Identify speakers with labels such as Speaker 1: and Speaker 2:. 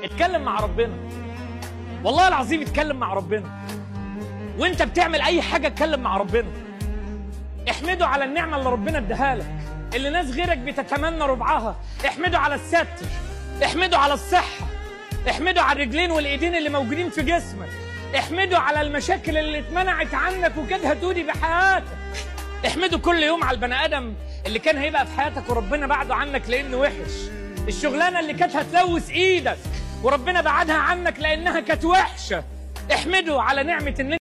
Speaker 1: اتكلم مع ربنا والله العظيم اتكلم مع ربنا وانت بتعمل اي حاجه اتكلم مع ربنا احمده على النعمه اللي ربنا اداها لك اللي ناس غيرك بتتمنى ربعها احمده على الستر احمده على الصحه احمده على الرجلين والايدين اللي موجودين في جسمك احمده على المشاكل اللي اتمنعت عنك وكده هتودي بحياتك احمده كل يوم على البني ادم اللي كان هيبقى في حياتك وربنا بعده عنك لانه وحش الشغلانه اللي كانت هتلوث ايدك وربنا بعدها عنك لانها كانت وحشه احمده على نعمه ان